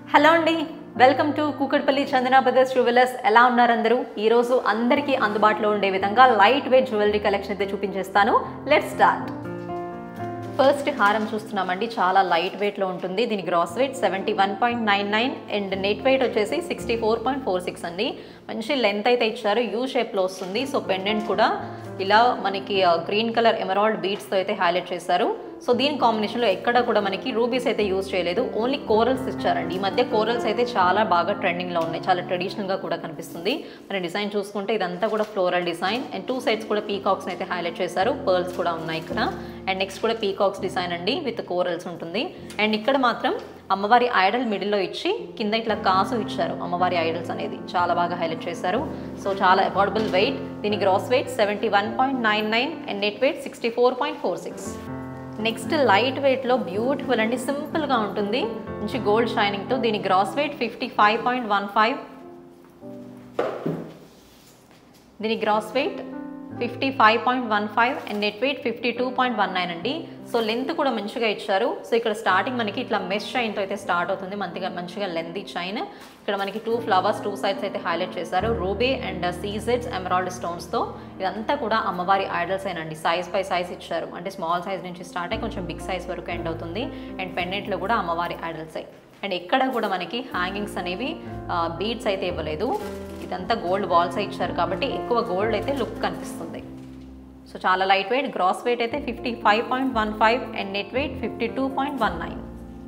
hello అండి welcome to Kukatpally Chandana brothers jewellers ఎలా ఉన్నారు అందరూ ఈరోజు అందరికీ అందుబాటులో ఉండే విధంగా లైట్ వెయిట్ జ్యువెలరీ కలెక్షన్ అయితే చూపించేస్తాను లెట్ స్టార్ట్ ఫస్ట్ హారం చూస్తున్నామండి చాలా లైట్ వెయిట్లో ఉంటుంది దీని gross weight seventy one point nine nine and net weight వచ్చేసి sixty four point four six అండి మంచి లెంత్ అయితే ఇచ్చారు యూ షేప్లో వస్తుంది సో పెండెంట్ కూడా ఇలా మనకి గ్రీన్ కలర్ ఎమరాల్డ్ బీడ్స్తో అయితే హైలైట్ చేశారు సో దీని కాంబినేషన్లో ఎక్కడ కూడా మనకి రూబీస్ అయితే యూజ్ చేయలేదు ఓన్లీ కోరల్స్ ఇచ్చారండి ఈ మధ్య కోరల్స్ అయితే చాలా బాగా ట్రెండింగ్లో ఉన్నాయి చాలా ట్రెడిషనల్గా కూడా కనిపిస్తుంది మన డిజైన్ చూసుకుంటే ఇదంతా కూడా floral design and two sides కూడా పీకాక్స్ అయితే హైలైట్ చేశారు పర్ల్స్ కూడా ఉన్నాయి ఇక్కడ అండ్ నెక్స్ట్ కూడా పీకాక్స్ డిజైన్ అండి విత్ కోరల్స్ ఉంటుంది అండ్ ఇక్కడ మాత్రం అమ్మవారి ఐడల్ మిడిల్లో ఇచ్చి కింద ఇట్లా కాసు ఇచ్చారు అమ్మవారి ఐడల్స్ అనేది చాలా బాగా హైలైట్ చేశారు సో చాలా అఫోర్డబుల్ వెయిట్ దీని gross weight seventy one point nine nine and net weight sixty four point four six next light వెయిట్లో బ్యూటిఫుల్ అండి సింపుల్గా ఉంటుంది మంచి గోల్డ్ షైనింగ్తో దీని gross weight fifty five point one five దీని gross weight fifty five point one five and net weight fifty two point one nine అండి so length కూడా మంచిగా ఇచ్చారు సో ఇక్కడ స్టార్టింగ్ మనకి ఇట్లా మెష్ చైన్తో అయితే స్టార్ట్ అవుతుంది మంచిగా మంచిగా లెంత్ చైన్ ఇక్కడ మనకి టూ ఫ్లవర్స్ టూ సైడ్స్ అయితే హైలైట్ చేశారు రూబే అండ్ సీజెడ్స్ ఎమరాల్డ్ స్టోన్స్తో ఇదంతా కూడా అమ్మవారి ఐడల్స్ అయినండి సైజ్ బై సైజ్ ఇచ్చారు అంటే స్మాల్ సైజ్ నుంచి స్టార్ట్ అయ్యి కొంచెం బిగ్ సైజ్ వరకు ఎండ్ అవుతుంది అండ్ పెండెంట్లో కూడా అమ్మవారి ఐడల్స్ అయ్యి అండ్ ఎక్కడ కూడా మనకి హ్యాంగింగ్స్ అనేవి బీడ్స్ అయితే ఇవ్వలేదు ఇదంతా గోల్డ్ బాల్స్ ఇచ్చారు కాబట్టి ఎక్కువ గోల్డ్ అయితే లుక్ కనిపిస్తుంది సో చాలా లైట్ వెయిట్ గ్రాస్ వెయిట్ అయితే fifty five point one five and net weight fifty two point one nine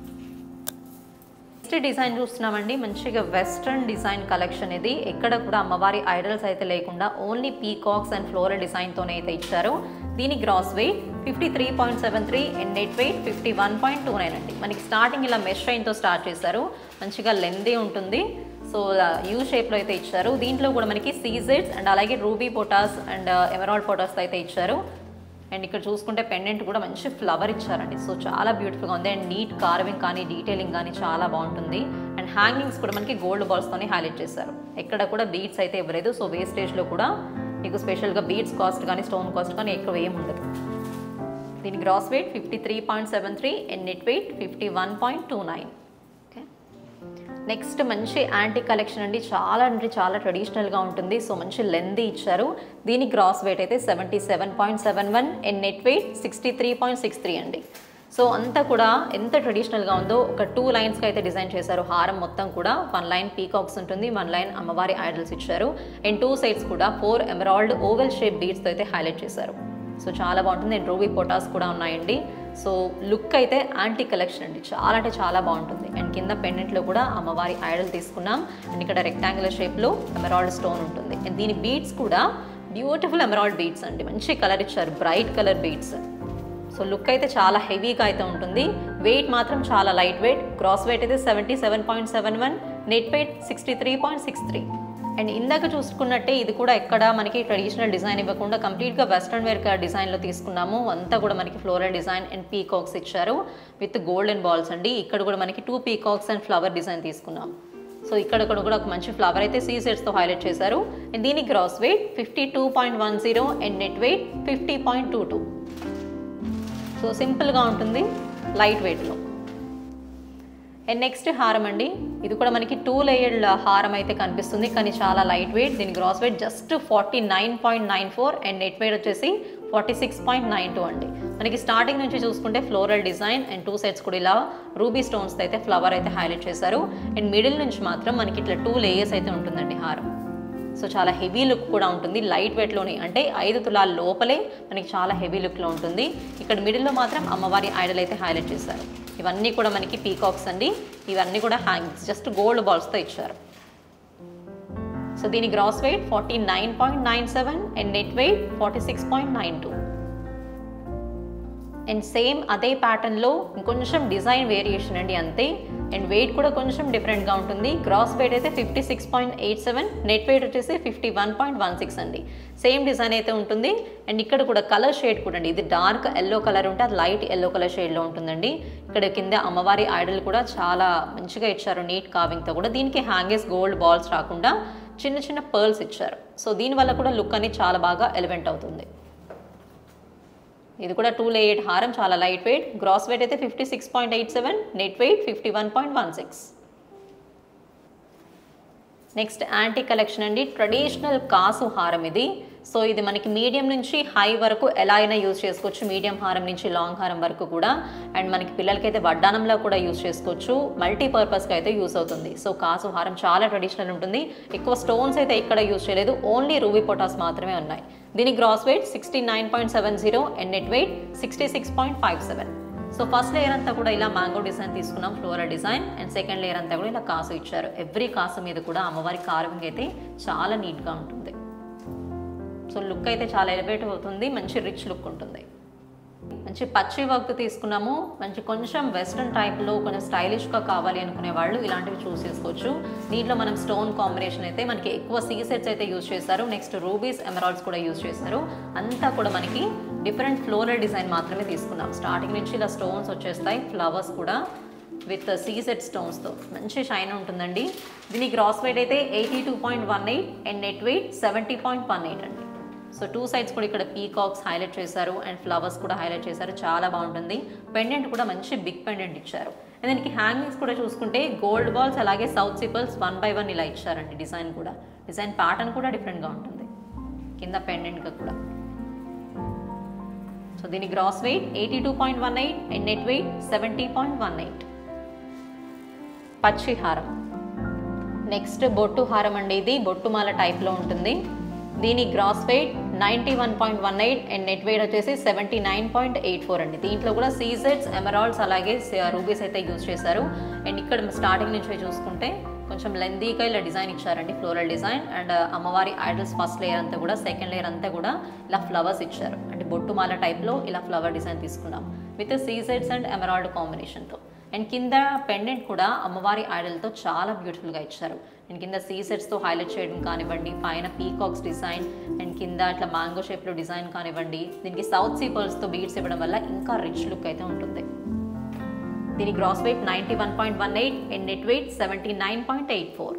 next design చూస్తున్నామండి మంచిగా వెస్ట్రన్ డిజైన్ కలెక్షన్ ఇది ఎక్కడ కూడా అమ్మవారి ఐడల్స్ అయితే లేకుండా ఓన్లీ పీకాక్స్ అండ్ ఫ్లోరల్ డిజైన్తోనే అయితే ఇచ్చారు దీని gross weight fifty three point seven three and net weight fifty one point two nine అండి మనకి స్టార్టింగ్ ఇలా మెష్ అయిన్తో స్టార్ట్ చేశారు మంచిగా లెందీ ఉంటుంది సో యూ షేప్లో అయితే ఇచ్చారు దీంట్లో కూడా మనకి సీజెడ్స్ అండ్ అలాగే రూబీ పొటాస్ అండ్ ఎమరాల్డ్ పొటాస్ అయితే ఇచ్చారు అండ్ ఇక్కడ చూసుకుంటే పెండెంట్ కూడా మంచి ఫ్లవర్ ఇచ్చారండి సో చాలా బ్యూటిఫుల్గా ఉంది అండ్ నీట్ కార్వింగ్ కానీ డీటెయిలింగ్ కానీ చాలా బాగుంటుంది అండ్ హ్యాంగింగ్స్ కూడా మనకి గోల్డ్ బాల్స్తోనే హైలైట్ చేశారు ఎక్కడ కూడా బీడ్స్ అయితే ఇవ్వలేదు సో వేస్టేజ్లో కూడా మీకు స్పెషల్గా బీడ్స్ కాస్ట్ కానీ స్టోన్ కాస్ట్ కానీ ఎక్కువ ఏం ఉండదు దీని gross weight fifty three point seven three and net weight fifty one point two nine okay next మంచి యాంటీ కలెక్షన్ అండి చాలా అంటే చాలా ట్రెడిషనల్గా ఉంటుంది సో మంచి లెందీ ఇచ్చారు దీని గ్రాస్ వెయిట్ అయితే seventy seven point seven one and net weight sixty three point six three అండి సో అంతా కూడా ఎంత ట్రెడిషనల్గా ఉందో ఒక టూ లైన్స్కి అయితే డిజైన్ చేశారు హారం మొత్తం కూడా వన్ లైన్ పీకాక్స్ ఉంటుంది వన్ లైన్ అమ్మవారి ఐడల్స్ ఇచ్చారు అండ్ టూ సైడ్స్ కూడా ఫోర్ ఎమరాల్డ్ ఓవెల్ షేప్ బీడ్స్తో అయితే హైలైట్ చేశారు సో చాలా బాగుంటుంది అండ్ రూబీ పొటాస్ కూడా ఉన్నాయండి సో లుక్ అయితే యాంటీ కలెక్షన్ అండి చాలా అంటే చాలా బాగుంటుంది అండ్ కింద పెండెంట్లో కూడా అమ్మవారి ఐడల్ తీసుకున్నాం అండ్ ఇక్కడ రెక్టాంగులర్ షేప్లో ఎమరాల్డ్ స్టోన్ ఉంటుంది అండ్ దీని బీడ్స్ కూడా బ్యూటిఫుల్ ఎమరాల్డ్ బీడ్స్ అండి మంచి కలర్ ఇచ్చారు bright colour beads so look అయితే చాలా హెవీగా అయితే ఉంటుంది వెయిట్ మాత్రం చాలా లైట్ వెయిట్ గ్రాస్ వెయిట్ అయితే seventy seven point seven one net weight sixty three point six three and ఇందాక చూసుకున్నట్టే ఇది కూడా ఎక్కడ మనకి ట్రెడిషనల్ డిజైన్ ఇవ్వకుండా కంప్లీట్గా వెస్ట్రన్ వేర్ డిజైన్లో తీసుకున్నాము అంతా కూడా మనకి ఫ్లోరల్ డిజైన్ అండ్ పీకాక్స్ ఇచ్చారు విత్ గోల్డెన్ బాల్స్ అండి ఇక్కడ కూడా మనకి two peacocks and flower design తీసుకున్నాం సో ఇక్కడ కూడా ఒక మంచి ఫ్లవర్ అయితే సీ సెట్స్తో హైలైట్ చేశారు అండ్ దీని gross weight fifty two point one zero and net weight fifty point two two so సింపుల్గా ఉంటుంది లైట్ వెయిట్లో అండ్ నెక్స్ట్ హారం అండి ఇది కూడా మనకి టూ లేయర్డ్ హారం అయితే కనిపిస్తుంది కానీ చాలా లైట్ వెయిట్ దీని gross weight just forty nine point nine four and net weight వచ్చేసి forty six point nine two అండి మనకి స్టార్టింగ్ నుంచి చూసుకుంటే floral design and two sides కూడా ఇలా రూబీ స్టోన్స్ అయితే ఫ్లవర్ అయితే హైలైట్ చేశారు అండ్ మిడిల్ నుంచి మాత్రం మనకి ఇట్లా టూ లేయర్స్ అయితే ఉంటుందండి హారం సో చాలా హెవీ లుక్ కూడా ఉంటుంది లైట్ వెయిట్లోనే అంటే ఐదు తులాల లోపలే మనకి చాలా హెవీ లుక్లో ఉంటుంది ఇక్కడ మిడిల్లో మాత్రం అమ్మవారి ఐడల్ అయితే హైలైట్ చేశారు ఇవన్నీ కూడా మనకి పీకాక్స్ అండి ఇవన్నీ కూడా హ్యాంగ్స్ జస్ట్ గోల్డ్ బాల్స్తో ఇచ్చారు సో దీని gross weight forty nine point nine seven and net weight forty six point nine two and same అదే ప్యాటర్న్లో ఇంకొంచెం డిజైన్ వేరియేషన్ అండి అంతే అండ్ వెయిట్ కూడా కొంచెం డిఫరెంట్గా ఉంటుంది గ్రాస్ వెయిట్ అయితే fifty six point eight seven net weight వచ్చేసి fifty one point one six అండి సేమ్ డిజైన్ అయితే ఉంటుంది అండ్ ఇక్కడ కూడా కలర్ షేడ్ కూడా అండి ఇది డార్క్ ఎల్లో కలర్ ఉంటే అది లైట్ ఎల్లో కలర్ షేడ్లో ఉంటుందండి ఇక్కడ కింద అమ్మవారి ఐడల్ కూడా చాలా మంచిగా ఇచ్చారు నీట్ కావింగ్తో కూడా దీనికి హ్యాంగేస్ గోల్డ్ బాల్స్ రాకుండా చిన్న చిన్న పర్ల్స్ ఇచ్చారు సో దీనివల్ల కూడా లుక్ అనేది చాలా బాగా ఎలివెంట్ అవుతుంది ఇది కూడా టూ లేయర్డ్ హారం చాలా లైట్ వెయిట్ గ్రాస్ వెయిట్ అయితే fifty six point eight seven net weight fifty one point one six next antique collection అండి ట్రెడిషనల్ కాసు హారం ఇది సో ఇది మనకి మీడియం నుంచి హై వరకు ఎలా అయినా యూజ్ చేసుకోవచ్చు మీడియం హారం నుంచి లాంగ్ హారం వరకు కూడా అండ్ మనకి పిల్లలకైతే వడ్డానంలో కూడా యూజ్ చేసుకోవచ్చు మల్టీపర్పస్గా అయితే యూజ్ అవుతుంది సో కాసు హారం చాలా ట్రెడిషనల్ ఉంటుంది ఎక్కువ స్టోన్స్ అయితే ఇక్కడ యూజ్ చేయలేదు ఓన్లీ రూబీ పొటాస్ మాత్రమే ఉన్నాయి దీని gross weight sixty nine point seven zero and net weight sixty six point five seven so first layer అంతా కూడా ఇలా మ్యాంగో డిజైన్ తీసుకున్నాం floral design and second layer అంతా కూడా ఇలా కాసు ఇచ్చారు ఎవ్రీ కాసు మీద కూడా అమ్మవారి కార్వింగ్ అయితే చాలా నీట్గా ఉంటుంది సో లుక్ అయితే చాలా ఎలివేట్ అవుతుంది మంచి రిచ్ లుక్ ఉంటుంది మంచి పచ్చి వర్క్ తీసుకున్నాము మంచి కొంచెం వెస్ట్రన్ టైప్లో కొంచెం స్టైలిష్గా కావాలి అనుకునే వాళ్ళు ఇలాంటివి చూస్ చేసుకోవచ్చు దీంట్లో మనం స్టోన్ కాంబినేషన్ అయితే మనకి ఎక్కువ సీ సెట్స్ అయితే యూజ్ చేశారు నెక్స్ట్ రూబీస్ ఎమరాల్డ్స్ కూడా యూజ్ చేశారు అంతా కూడా మనకి డిఫరెంట్ ఫ్లోరల్ డిజైన్ మాత్రమే తీసుకున్నాం స్టార్టింగ్ నుంచి ఇలా స్టోన్స్ వచ్చేస్తాయి ఫ్లవర్స్ కూడా విత్ సీ సెట్ స్టోన్స్తో మంచి షైన్ ఉంటుందండి దీని గ్రాస్ వెయిట్ అయితే eighty two point one eight and net weight seventy point one eight అండి సో టూ సైడ్స్ కూడా ఇక్కడ పీకాక్స్ హైలైట్ చేశారు అండ్ ఫ్లవర్స్ కూడా హైలైట్ చేశారు చాలా బాగుంటుంది పెండెంట్ కూడా మంచి బిగ్ పెండెంట్ ఇచ్చారు అండ్ దీనికి హ్యాంగింగ్స్ కూడా చూసుకుంటే గోల్డ్ బాల్స్ అలాగే south sea pearls one by one ఇలా ఇచ్చారండి డిజైన్ కూడా డిజైన్ ప్యాటర్న్ కూడా డిఫరెంట్గా ఉంటుంది కింద పెండెంట్గా కూడా సో దీని gross weight eighty two point one eight and net weight seventy point one eight పచ్చి హారం నెక్స్ట్ బొట్టు హారం అండి ఇది బొట్టుమాల టైప్లో ఉంటుంది దీని gross weight ninety one point one eight and net weight వచ్చేసి seventy nine point eight four అండి దీంట్లో కూడా సీజెట్స్ ఎమరాల్డ్స్ అలాగే రూబీస్ అయితే యూజ్ చేశారు అండ్ ఇక్కడ స్టార్టింగ్ నుంచి చూసుకుంటే కొంచెం లెందీగా ఇలా డిజైన్ ఇచ్చారండి ఫ్లోరల్ డిజైన్ అండ్ అమ్మవారి ఐడల్స్ ఫస్ట్ లేయర్ అంతా కూడా సెకండ్ లేయర్ అంతా కూడా ఇలా ఫ్లవర్స్ ఇచ్చారు అంటే బొట్టుమాల టైప్లో ఇలా ఫ్లవర్ డిజైన్ తీసుకున్నాం విత్ సీజెట్స్ అండ్ ఎమరాల్డ్ కాంబినేషన్తో అండ్ కింద పెండెంట్ కూడా అమ్మవారి ఐడల్తో చాలా బ్యూటిఫుల్గా ఇచ్చారు అండ్ కింద సీ సెట్స్తో హైలైట్ చేయడం కానివ్వండి పైన పీకాక్స్ డిజైన్ అండ్ కింద ఇట్లా మ్యాంగో షేప్లో డిజైన్ కానివ్వండి దీనికి సౌత్ సీ పర్ల్స్తో బీడ్స్ ఇవ్వడం వల్ల ఇంకా రిచ్ లుక్ అయితే ఉంటుంది దీని gross weight ninety one point one eight and net weight seventy nine point eight four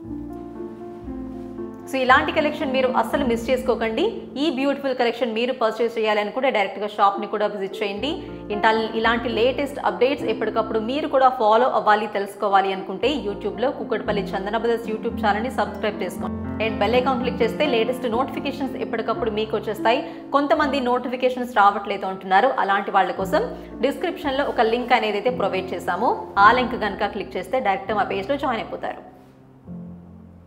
so ఇలాంటి కలెక్షన్ మీరు అస్సలు మిస్ చేసుకోకండి ఈ బ్యూటిఫుల్ కలెక్షన్ మీరు పర్చేస్ చేయాలనుకుంటే డైరెక్ట్గా షాప్ని కూడా విజిట్ చేయండి ఇంటా ఇలాంటి లేటెస్ట్ అప్డేట్స్ ఎప్పటికప్పుడు మీరు కూడా ఫాలో అవ్వాలి తెలుసుకోవాలి అనుకుంటే యూట్యూబ్లో కుక్కడపల్లి చందన బ్రదర్స్ యూట్యూబ్ ఛానల్ని సబ్స్క్రైబ్ చేసుకోండి అండ్ బెల్ ఐకాన్ క్లిక్ చేస్తే లేటెస్ట్ నోటిఫికేషన్స్ ఎప్పటికప్పుడు మీకు వచ్చేస్తాయి కొంతమంది నోటిఫికేషన్స్ రావట్లేదు అంటున్నారు అలాంటి వాళ్ళ కోసం డిస్క్రిప్షన్లో ఒక లింక్ అనేది అయితే ప్రొవైడ్ చేశాము ఆ లింక్ కనుక క్లిక్ చేస్తే డైరెక్ట్ మా పేజ్లో జాయిన్ అయిపోతారు